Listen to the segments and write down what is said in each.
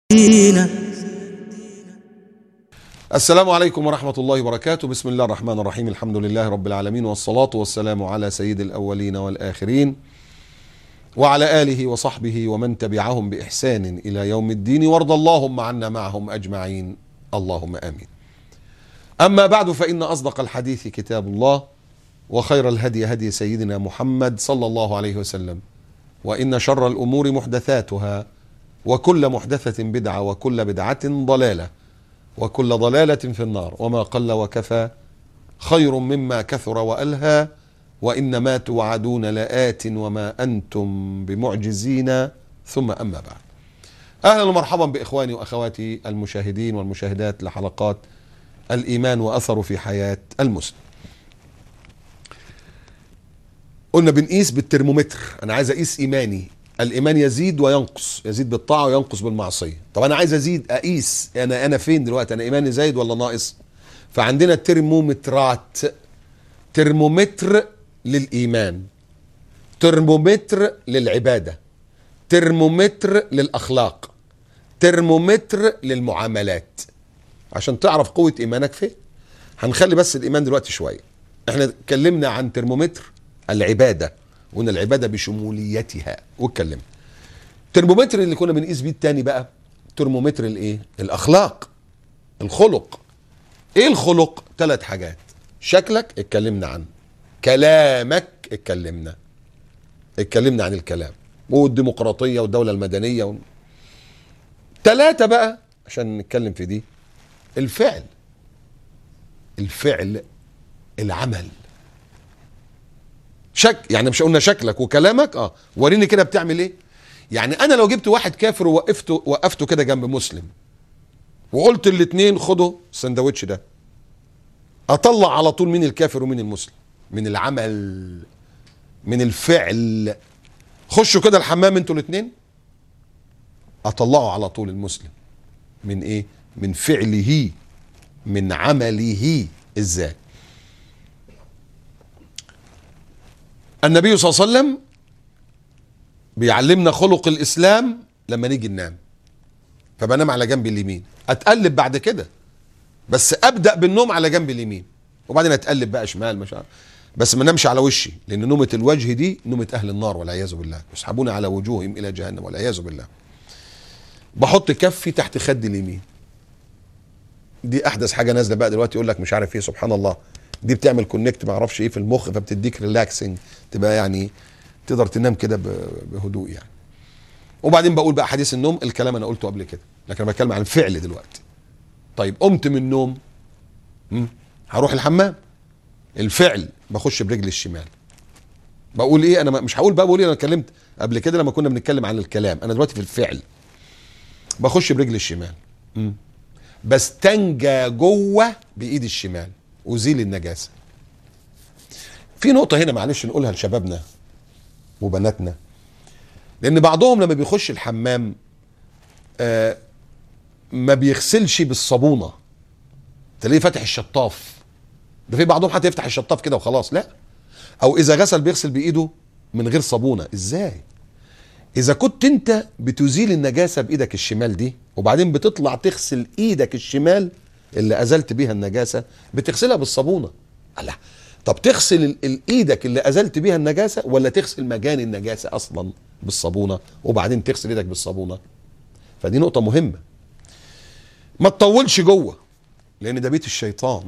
الدين السلام عليكم ورحمة الله وبركاته بسم الله الرحمن الرحيم الحمد لله رب العالمين والصلاة والسلام على سيد الأولين والآخرين وعلى آله وصحبه ومن تبعهم بإحسان إلى يوم الدين وارض اللهم عنا معهم أجمعين اللهم آمين أما بعد فإن أصدق الحديث كتاب الله وخير الهدي هدي سيدنا محمد صلى الله عليه وسلم وإن شر الأمور محدثاتها وكل محدثة بدعة وكل بدعة ضلالة وكل ضلالة في النار وما قل وكفى خير مما كثر وألهى وإنما توعدون لآت وما أنتم بمعجزين ثم أما بعد أهلا ومرحبا بإخواني وأخواتي المشاهدين والمشاهدات لحلقات الإيمان وأثره في حياة المسلم قلنا بنقيس بالترمومتر أنا عايز أقيس إيماني الإيمان يزيد وينقص يزيد بالطاعة وينقص بالمعصية طب أنا عايز أزيد أقيس أنا أنا فين دلوقتي أنا إيماني زايد ولا ناقص فعندنا ترمومترات ترمومتر للإيمان ترمومتر للعبادة ترمومتر للأخلاق ترمومتر للمعاملات عشان تعرف قوة إيمانك فين هنخلي بس الإيمان دلوقتي شوية احنا اتكلمنا عن ترمومتر العبادة وقلنا العبادة بشموليتها واتكلمنا الترمومتر اللي كنا بنقيس بيه التاني بقى ترمومتر الايه الأخلاق الخلق ايه الخلق ثلاث حاجات شكلك اتكلمنا عنه كلامك اتكلمنا اتكلمنا عن الكلام والديمقراطية والدولة المدنية و... ثلاثة بقى عشان نتكلم في دي الفعل الفعل العمل شك يعني مش قلنا شكلك وكلامك اه وريني كده بتعمل ايه يعني انا لو جبت واحد كافر ووقفته وقفته كده جنب مسلم وقلت الاثنين خدوا السندوتش ده اطلع على طول مين الكافر ومين المسلم من العمل من الفعل خشوا كده الحمام انتوا الاثنين اطلعوا على طول المسلم من ايه من فعله من عمله ازاي النبي صلى الله عليه وسلم بيعلمنا خلق الاسلام لما نيجي ننام فبنام على جنب اليمين اتقلب بعد كده بس ابدا بالنوم على جنب اليمين وبعدين اتقلب بقى شمال مش عارف بس ما نمشي على وشي لان نومه الوجه دي نومه اهل النار والعياذ بالله يسحبون على وجوههم الى جهنم والعياذ بالله بحط كفي تحت خد اليمين دي احدث حاجه نازله بقى دلوقتي يقول لك مش عارف ايه سبحان الله دي بتعمل كونكت ما اعرفش ايه في المخ فبتديك ريلاكسنج تبقى يعني تقدر تنام كده ب- بهدوء يعني وبعدين بقول بقى حديث النوم الكلام انا قلته قبل كده لكن انا بتكلم عن الفعل دلوقتي طيب قمت من النوم مم، هروح الحمام الفعل بخش برجلي الشمال بقول ايه انا ما- مش هقول بقى بقول ايه انا اتكلمت قبل كده لما كنا بنتكلم عن الكلام انا دلوقتي في الفعل بخش برجلي الشمال مم. بستنجى جوه بايدي الشمال ازيل النجاسه في نقطه هنا معلش نقولها لشبابنا وبناتنا لان بعضهم لما بيخش الحمام آه ما بيغسلش بالصابونه تلاقيه فاتح الشطاف ده في بعضهم حتى يفتح الشطاف كده وخلاص لا او اذا غسل بيغسل بايده من غير صابونه ازاي اذا كنت انت بتزيل النجاسه بايدك الشمال دي وبعدين بتطلع تغسل ايدك الشمال اللي ازلت بيها النجاسه بتغسلها بالصابونه الله طب تغسل ال- ال- ايدك اللي ازلت بيها النجاسه ولا تغسل مجان النجاسه اصلا بالصابونه وبعدين تغسل ايدك بالصابونه فدي نقطه مهمه ما تطولش جوه لان ده بيت الشيطان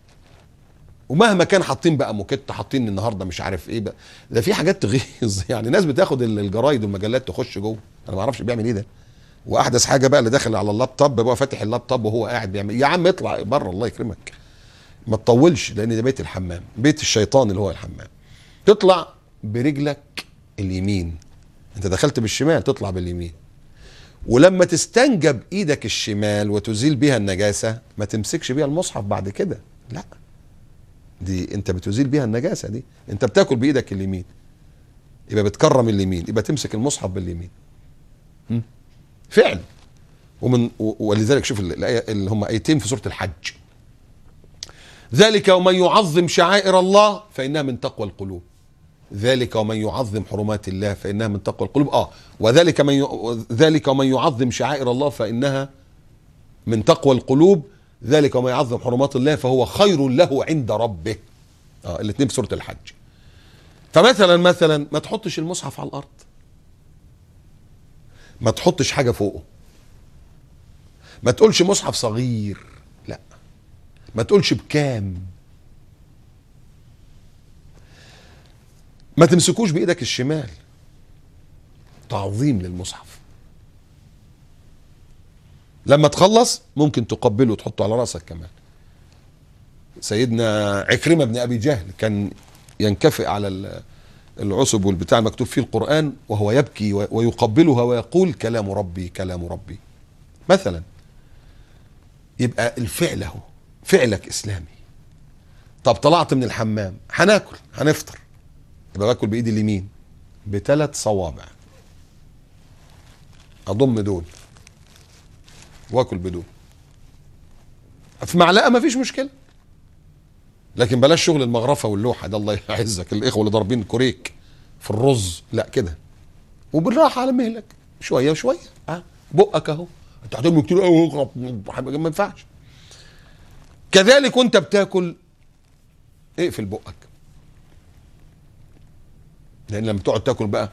ومهما كان حاطين بقى موكيت حاطين النهارده مش عارف ايه بقى ده في حاجات تغيظ يعني ناس بتاخد ال- الجرايد والمجلات تخش جوه انا ما اعرفش بيعمل ايه ده واحدث حاجه بقى اللي داخل على اللابتوب بقى فاتح اللابتوب وهو قاعد بيعمل يا عم اطلع بره الله يكرمك ما تطولش لان ده بيت الحمام بيت الشيطان اللي هو الحمام تطلع برجلك اليمين انت دخلت بالشمال تطلع باليمين ولما تستنجى بايدك الشمال وتزيل بيها النجاسه ما تمسكش بيها المصحف بعد كده لا دي انت بتزيل بيها النجاسه دي انت بتاكل بايدك اليمين يبقى بتكرم اليمين يبقى تمسك المصحف باليمين م? فعل ومن و- ولذلك شوف ال- الايه اللي هم ايتين في سوره الحج ذلك ومن يعظم شعائر الله فانها من تقوى القلوب ذلك ومن يعظم حرمات الله فانها من تقوى القلوب اه وذلك من ي... ذلك ومن يعظم شعائر الله فانها من تقوى القلوب ذلك ومن يعظم حرمات الله فهو خير له عند ربه اه الاثنين في سوره الحج فمثلا مثلا ما تحطش المصحف على الارض ما تحطش حاجه فوقه ما تقولش مصحف صغير لا ما تقولش بكام ما تمسكوش بايدك الشمال تعظيم للمصحف لما تخلص ممكن تقبله وتحطه على راسك كمان سيدنا عكرمه بن ابي جهل كان ينكفئ على ال- العصب والبتاع المكتوب فيه القران وهو يبكي و- ويقبلها ويقول كلام ربي كلام ربي مثلا يبقى الفعل اهو فعلك اسلامي طب طلعت من الحمام هناكل هنفطر يبقى باكل بايدي اليمين بثلاث صوابع اضم دول واكل بدول في معلقه ما فيش مشكله لكن بلاش شغل المغرفه واللوحه ده الله يعزك الاخوه اللي ضاربين كوريك في الرز لا كده وبالراحه على مهلك شويه وشويه ها بقك اهو انت هتعمل كتير قوي ما ينفعش كذلك وانت بتاكل اقفل بقك لان لما تقعد تاكل بقى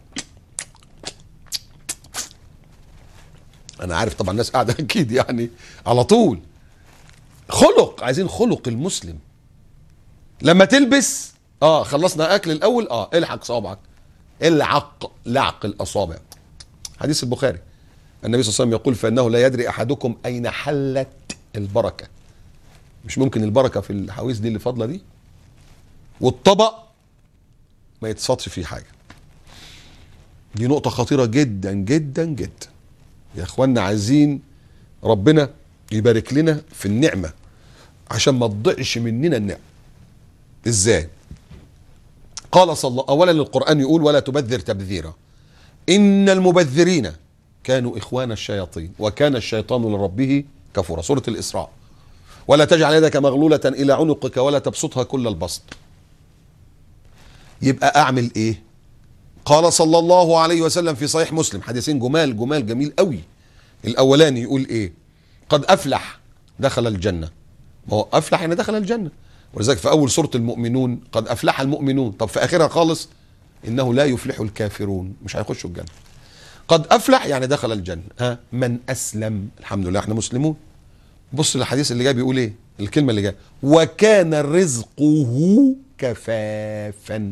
انا عارف طبعا الناس قاعده اكيد يعني على طول خلق عايزين خلق المسلم لما تلبس اه خلصنا اكل الاول اه الحق صابعك العق لعق الاصابع حديث البخاري النبي صلى الله عليه وسلم يقول فانه لا يدري احدكم اين حلت البركه مش ممكن البركه في الحويس دي اللي فاضله دي والطبق ما يتصادش فيه حاجه دي نقطه خطيره جدا جدا جدا يا اخوانا عايزين ربنا يبارك لنا في النعمه عشان ما تضيعش مننا النعمه ازاي قال صلى الله اولا القران يقول ولا تبذر تبذيرا ان المبذرين كانوا اخوان الشياطين وكان الشيطان لربه كفورا سوره الاسراء ولا تجعل يدك مغلوله الى عنقك ولا تبسطها كل البسط يبقى اعمل ايه قال صلى الله عليه وسلم في صحيح مسلم حديثين جمال جمال جميل قوي الاولاني يقول ايه قد افلح دخل الجنه ما هو افلح يعني دخل الجنه ولذلك في اول سوره المؤمنون قد افلح المؤمنون طب في اخرها خالص انه لا يفلح الكافرون مش هيخشوا الجنه قد افلح يعني دخل الجنه ها من اسلم الحمد لله احنا مسلمون بص الحديث اللي جاي بيقول ايه الكلمه اللي جايه وكان رزقه كفافا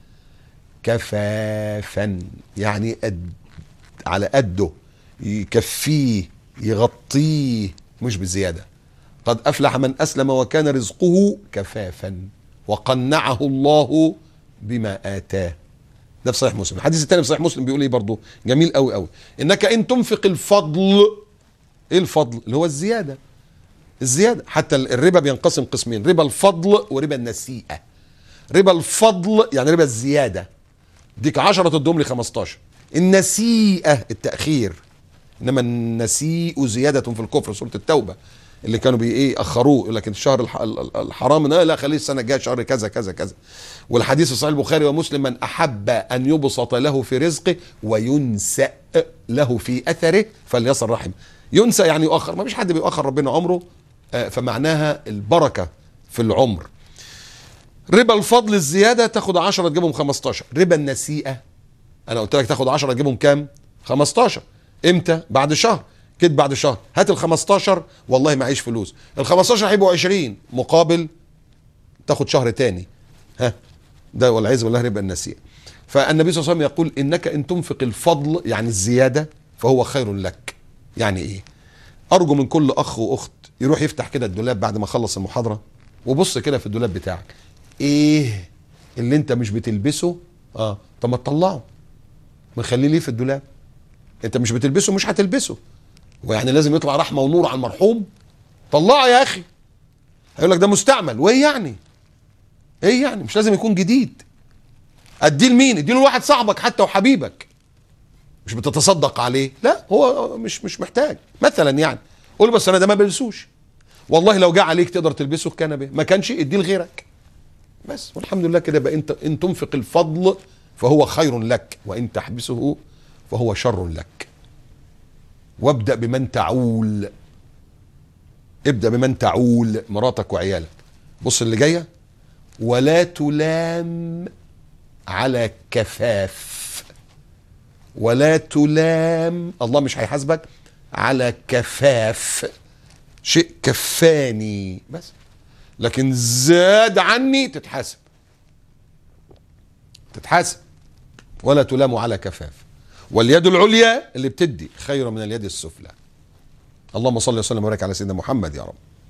كفافا يعني قد على قده يكفيه يغطيه مش بزياده قد افلح من اسلم وكان رزقه كفافا وقنعه الله بما اتاه ده في صحيح مسلم الحديث الثاني في صحيح مسلم بيقول ايه برضه جميل قوي قوي انك ان تنفق الفضل ايه الفضل اللي هو الزياده الزياده حتى الربا بينقسم قسمين ربا الفضل وربا النسيئه ربا الفضل يعني ربا الزياده ديك 10 تدوم لي 15 النسيئه التاخير انما النسيء زياده في الكفر سوره التوبه اللي كانوا بي ايه اخروه لكن الشهر الح- ال- الحرام لا لا خليه السنه الجايه شهر كذا كذا كذا والحديث في صحيح البخاري ومسلم من احب ان يبسط له في رزقه وينسأ له في اثره فليصل رحمه ينسى يعني يؤخر ما فيش حد بيؤخر ربنا عمره آه، فمعناها البركه في العمر ربا الفضل الزياده تاخد 10 تجيبهم 15 ربا النسيئه انا قلت لك تاخد 10 تجيبهم كام 15 امتى بعد شهر كده بعد شهر هات ال 15 والله معيش فلوس ال 15 هيبقوا 20 مقابل تاخد شهر تاني ها ده والعياذ بالله ربا النسيئه فالنبي صلى الله عليه وسلم يقول انك ان تنفق الفضل يعني الزياده فهو خير لك يعني ايه ارجو من كل اخ واخت يروح يفتح كده الدولاب بعد ما خلص المحاضره وبص كده في الدولاب بتاعك ايه اللي انت مش بتلبسه اه طب ما تطلعه مخليه ليه في الدولاب انت مش بتلبسه مش هتلبسه ويعني لازم يطلع رحمه ونور على المرحوم طلعه يا اخي هيقول لك ده مستعمل وايه يعني ايه يعني مش لازم يكون جديد اديه لمين اديه لواحد صاحبك حتى وحبيبك مش بتتصدق عليه لا هو مش مش محتاج مثلا يعني قول بس انا ده ما بلبسوش والله لو جه عليك تقدر تلبسه كان به ما كانش اديه لغيرك بس والحمد لله كده بقى انت ان تنفق الفضل فهو خير لك وان تحبسه فهو شر لك وابدا بمن تعول ابدا بمن تعول مراتك وعيالك بص اللي جايه ولا تلام على كفاف ولا تلام الله مش هيحاسبك على كفاف شيء كفاني بس لكن زاد عني تتحاسب تتحاسب ولا تلام على كفاف واليد العليا اللي بتدي خير من اليد السفلى اللهم صل وسلم وبارك على سيدنا محمد يا رب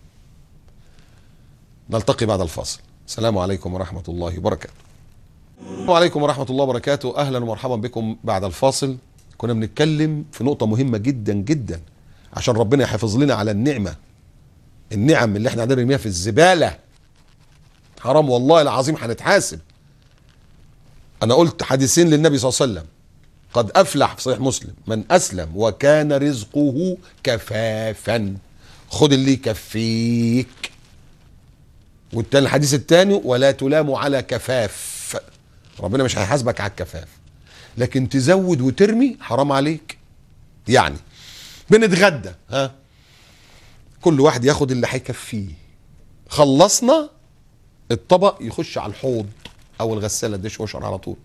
نلتقي بعد الفاصل السلام عليكم ورحمة الله وبركاته السلام عليكم ورحمة الله وبركاته أهلا ومرحبا بكم بعد الفاصل كنا بنتكلم في نقطة مهمة جدا جدا عشان ربنا يحافظ لنا على النعمة النعم اللي احنا قاعدين نرميها في الزبالة حرام والله العظيم هنتحاسب أنا قلت حديثين للنبي صلى الله عليه وسلم قد أفلح في صحيح مسلم من أسلم وكان رزقه كفافا خد اللي يكفيك والتاني الحديث الثاني ولا تلام على كفاف ربنا مش هيحاسبك على الكفاف لكن تزود وترمي حرام عليك يعني بنتغدى ها كل واحد ياخد اللي هيكفيه خلصنا الطبق يخش على الحوض او الغساله ديش وشر على طول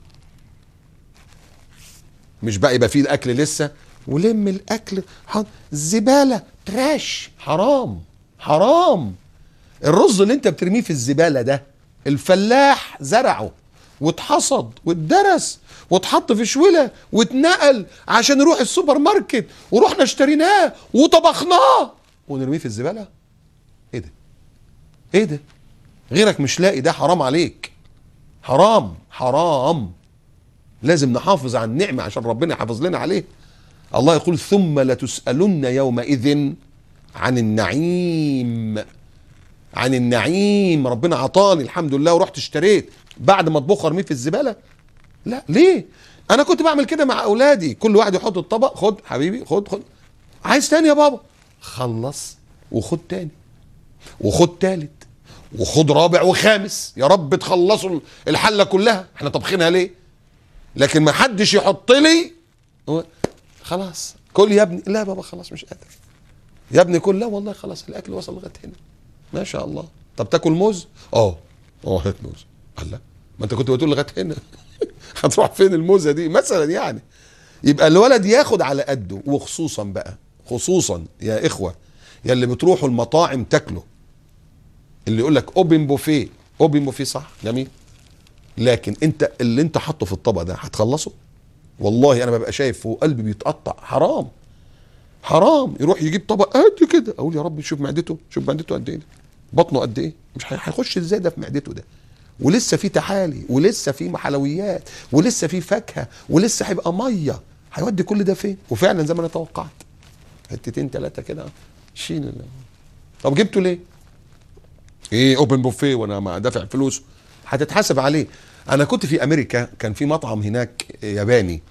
مش بقى يبقى فيه الاكل لسه ولم الاكل حط زباله تراش حرام حرام الرز اللي انت بترميه في الزباله ده الفلاح زرعه واتحصد واتدرس واتحط في شوله واتنقل عشان نروح السوبر ماركت ورحنا اشتريناه وطبخناه ونرميه في الزباله ايه ده ايه ده غيرك مش لاقي ده حرام عليك حرام حرام لازم نحافظ على النعمة عشان ربنا يحافظ لنا عليه الله يقول ثم لتسألن يومئذ عن النعيم عن النعيم ربنا عطاني الحمد لله ورحت اشتريت بعد ما اطبخ ارميه في الزبالة لا ليه انا كنت بعمل كده مع اولادي كل واحد يحط الطبق خد حبيبي خد خد عايز تاني يا بابا خلص وخد تاني وخد تالت وخد رابع وخامس يا رب تخلصوا الحله كلها احنا طبخينها ليه لكن ما حدش يحط لي هو- خلاص كل يا ابني لا يا بابا خلاص مش قادر يا ابني كل لا والله خلاص الاكل وصل لغايه هنا ما شاء الله طب تاكل موز اه اه هات موز الله ما انت كنت بتقول لغايه هنا هتروح فين الموزه دي مثلا يعني يبقى الولد ياخد على قده وخصوصا بقى خصوصا يا اخوه يا اللي بتروحوا المطاعم تاكلوا اللي يقول لك اوبن بوفيه اوبن بوفيه صح جميل لكن انت اللي انت حاطه في الطبق ده هتخلصه والله انا ببقى شايف وقلبي بيتقطع حرام حرام يروح يجيب طبق قد كده اقول يا رب شوف معدته شوف معدته قد ايه ده. بطنه قد ايه مش هي- هيخش ازاي ده في معدته ده ولسه في تحالي ولسه في حلويات ولسه في فاكهه ولسه هيبقى ميه هيودي كل ده فين وفعلا زي ما انا توقعت حتتين ثلاثه كده شيل ال- طب جبته ليه ايه اوبن بوفيه وانا ما دافع فلوس هتتحاسب عليه انا كنت في امريكا كان في مطعم هناك ياباني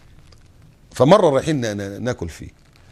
فمره رايحين نا- نا- ناكل فيه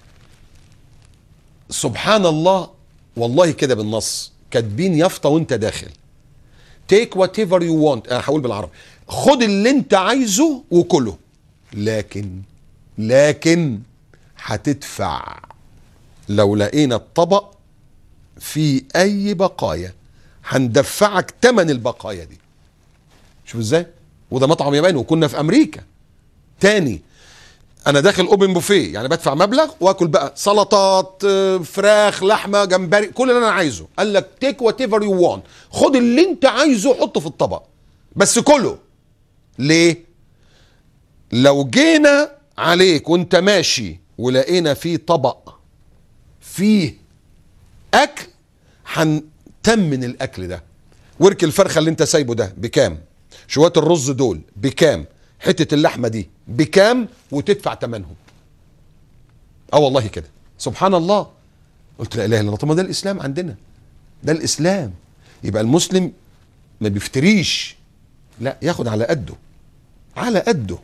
سبحان الله والله كده بالنص كاتبين يافطه وانت داخل تيك وات ايفر يو وانت انا هقول بالعربي خد اللي انت عايزه وكله لكن لكن هتدفع لو لقينا الطبق في اي بقايا هندفعك تمن البقايا دي شوف ازاي وده مطعم ياباني وكنا في امريكا تاني انا داخل اوبن بوفيه يعني بدفع مبلغ واكل بقى سلطات آه، فراخ لحمه جمبري كل اللي انا عايزه قال لك تيك وات ايفر يو وان خد اللي انت عايزه حطه في الطبق بس كله ليه لو جينا عليك وانت ماشي ولقينا فيه طبق فيه اكل هنتمن الاكل ده ورك الفرخه اللي انت سايبه ده بكام شويه الرز دول بكام حته اللحمه دي بكام وتدفع ثمنهم اه والله كده سبحان الله قلت لا اله الا الله طب ما ده الاسلام عندنا ده الاسلام يبقى المسلم ما بيفتريش لا ياخد على قده على قده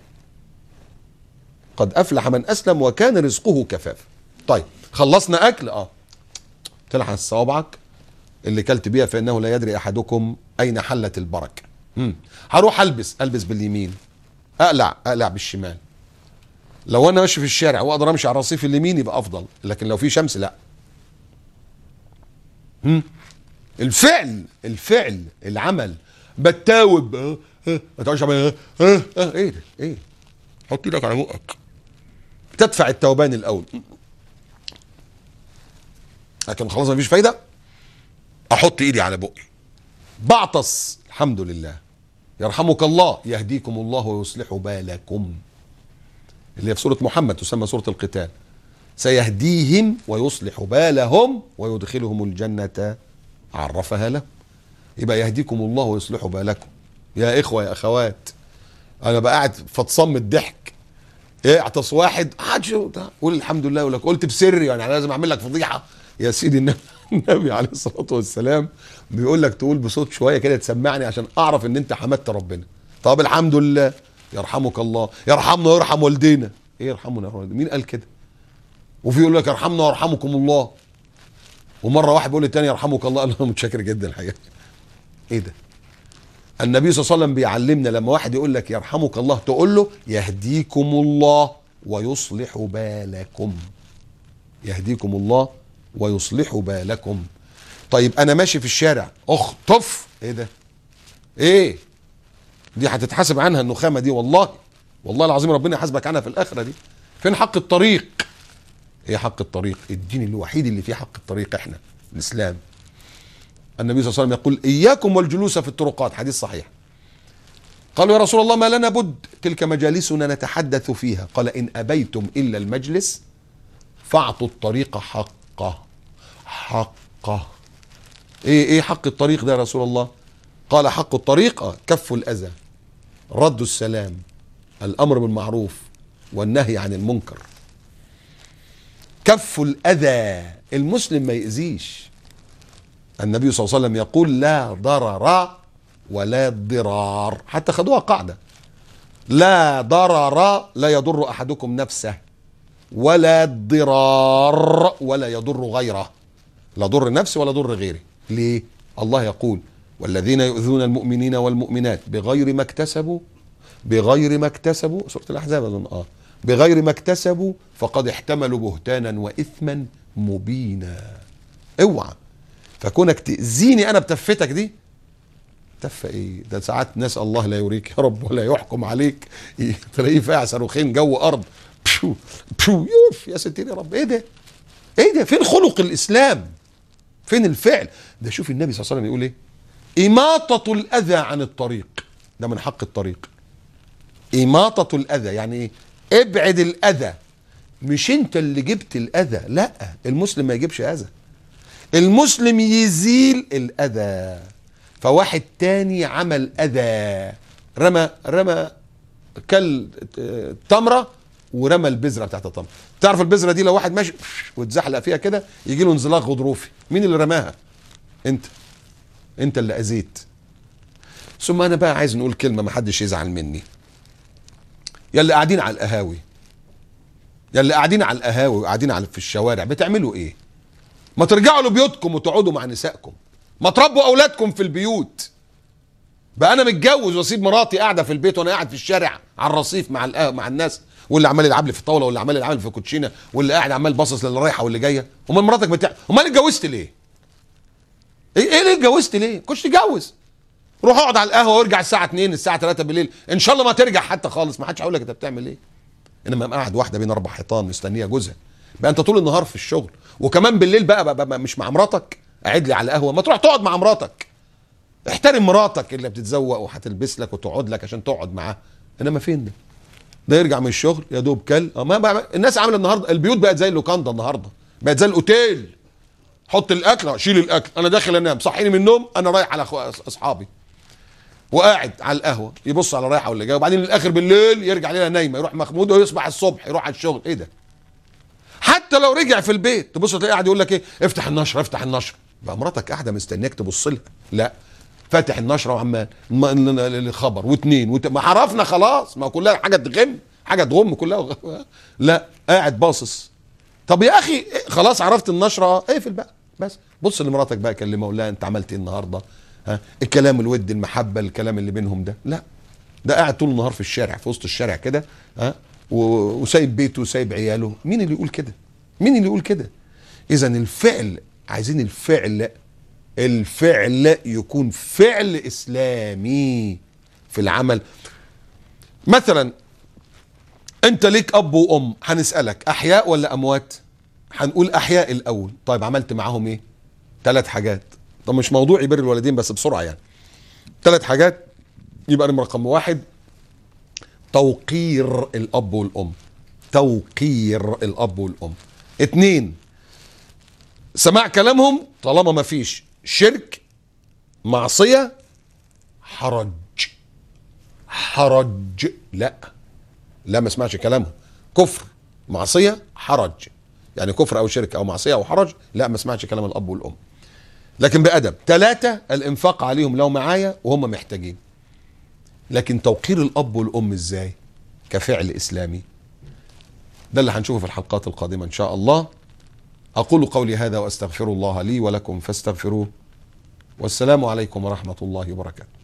قد افلح من اسلم وكان رزقه كفاف طيب خلصنا اكل اه تلحس صوابعك اللي كلت بيها فانه لا يدري احدكم اين حلت البركه مم. هروح البس البس باليمين اقلع اقلع بالشمال لو انا ماشي في الشارع واقدر امشي على الرصيف اليمين يبقى افضل لكن لو في شمس لا مم. الفعل الفعل العمل بتاوب اه اه ما تقعدش عمال اه اه اه ايه ده ايه حط ايدك على بقك تدفع التوبان الاول لكن خلاص مفيش فايده احط ايدي على بقي بعطس الحمد لله يرحمك الله يهديكم الله ويصلح بالكم اللي هي في سوره محمد تسمى سوره القتال سيهديهم ويصلح بالهم ويدخلهم الجنه عرفها لهم يبقى يهديكم الله ويصلح بالكم يا اخوه يا اخوات انا بقى قاعد فتصم من الضحك ايه اعطس واحد قعد شو ده قول الحمد لله يقول لك قلت بسري يعني لازم اعمل لك فضيحه يا سيدي النبي, النبي عليه الصلاه والسلام بيقول لك تقول بصوت شويه كده تسمعني عشان اعرف ان انت حمدت ربنا طب الحمد لله يرحمك الله يرحمنا ويرحم والدينا ايه يرحمنا يا والدينا مين قال كده وفي يقول لك يرحمنا ويرحمكم الله ومره واحد بيقول للتاني يرحمك الله قال له متشكر جدا الحقيقه ايه ده النبي صلى الله عليه وسلم بيعلمنا لما واحد يقول لك يرحمك الله تقول له يهديكم الله ويصلح بالكم يهديكم الله ويصلح بالكم طيب انا ماشي في الشارع اخطف ايه ده ايه دي هتتحاسب عنها النخامه دي والله والله العظيم ربنا يحاسبك عنها في الاخره دي فين حق الطريق ايه حق الطريق الدين الوحيد اللي فيه حق الطريق احنا الاسلام النبي صلى الله عليه وسلم يقول اياكم والجلوس في الطرقات حديث صحيح قالوا يا رسول الله ما لنا بد تلك مجالسنا نتحدث فيها قال ان ابيتم الا المجلس فاعطوا الطريق حقه حقه ايه ايه حق الطريق ده يا رسول الله قال حق الطريق كف الاذى رد السلام الامر بالمعروف والنهي عن المنكر كف الاذى المسلم ما يأذيش النبي صلى الله عليه وسلم يقول لا ضرر ولا ضرار حتى خدوها قاعدة لا ضرر لا يضر أحدكم نفسه ولا ضرار ولا يضر غيره لا ضر نفسي ولا ضر غيري ليه الله يقول والذين يؤذون المؤمنين والمؤمنات بغير ما اكتسبوا بغير ما اكتسبوا سورة الأحزاب أظن آه بغير ما اكتسبوا فقد احتملوا بهتانا وإثما مبينا اوعى فكونك تأذيني أنا بتفتك دي تفة ايه ده ساعات نسأل الله لا يوريك يا رب ولا يحكم عليك تلاقيه فاع صاروخين جو أرض بشو بشو يوف يا ستير يا رب ايه ده ايه ده فين خلق الإسلام فين الفعل ده شوف النبي صلى الله عليه وسلم يقول ايه إماطة الأذى عن الطريق ده من حق الطريق إماطة الأذى يعني ايه ابعد الأذى مش انت اللي جبت الأذى لا المسلم ما يجيبش أذى المسلم يزيل الأذى فواحد تاني عمل أذى رمى رمى كل تمرة ورمى البذرة بتاعت التمرة تعرف البذرة دي لو واحد ماشي واتزحلق فيها كده يجي له انزلاق غضروفي مين اللي رماها انت انت اللي اذيت ثم انا بقى عايز نقول كلمه ما حدش يزعل مني يا اللي قاعدين على القهاوي يا اللي قاعدين على القهاوي وقاعدين على في الشوارع بتعملوا ايه ما ترجعوا لبيوتكم وتقعدوا مع نسائكم ما تربوا اولادكم في البيوت بقى انا متجوز واسيب مراتي قاعده في البيت وانا قاعد في الشارع على الرصيف مع القهوة مع الناس واللي عمال يلعب لي في الطاوله واللي عمال يلعب لي في الكوتشينه واللي قاعد عمال باصص للي رايحه واللي جايه امال مراتك بتاع امال اتجوزت ليه؟ ايه ايه ليه اتجوزت ليه؟ كنتش تتجوز روح اقعد على القهوه وارجع الساعه 2 الساعه 3 بالليل ان شاء الله ما ترجع حتى خالص ما حدش هيقول لك انت بتعمل ايه انما أبقى قاعد واحده بين اربع حيطان مستنيه جوزها بقى انت طول النهار في الشغل وكمان بالليل بقى, بقى, بقى مش مع مراتك قاعد لي على القهوه ما تروح تقعد مع مراتك احترم مراتك اللي بتتزوق وهتلبس لك وتقعد لك عشان تقعد معاها انما فين ده ده يرجع من الشغل يا دوب كل اه ما بقى الناس عامله النهارده البيوت بقت زي اللوكاندا النهارده بقت زي الاوتيل حط الاكل شيل الاكل انا داخل انام صحيني من النوم انا رايح على اخو اصحابي وقاعد على القهوه يبص على رايحه واللي جاي وبعدين الاخر بالليل يرجع لنا نايمه يروح مخمود ويصبح الصبح يروح على الشغل ايه ده حتى لو رجع في البيت تبص تلاقيه قاعد يقول لك ايه افتح النشره افتح النشره بقى مراتك قاعده مستنياك تبص لها لا فاتح النشره وعمال الخبر واثنين وت... ما عرفنا خلاص ما كلها حاجه تغم حاجه تغم كلها لا قاعد باصص طب يا اخي خلاص عرفت النشره اقفل بقى بس بص لمراتك بقى كلمها وقول لها انت عملت ايه النهارده ها الكلام الود المحبه الكلام اللي بينهم ده لا ده قاعد طول النهار في الشارع في وسط الشارع كده ها و- وسايب بيته وسايب عياله مين اللي يقول كده مين اللي يقول كده اذا الفعل عايزين الفعل الفعل يكون فعل اسلامي في العمل مثلا انت ليك اب وام هنسالك احياء ولا اموات هنقول احياء الاول طيب عملت معاهم ايه ثلاث حاجات طب مش موضوع يبر الوالدين بس بسرعه يعني ثلاث حاجات يبقى نمرة رقم واحد توقير الاب والام توقير الاب والام اتنين سماع كلامهم طالما ما فيش شرك معصية حرج حرج لا لا ما اسمعش كلامهم كفر معصية حرج يعني كفر او شرك او معصية او حرج لا ما اسمعش كلام الاب والام لكن بأدب ثلاثة الانفاق عليهم لو معايا وهم محتاجين لكن توقير الاب والام ازاي كفعل اسلامي ده اللي هنشوفه في الحلقات القادمة ان شاء الله اقول قولي هذا واستغفر الله لي ولكم فاستغفروه والسلام عليكم ورحمة الله وبركاته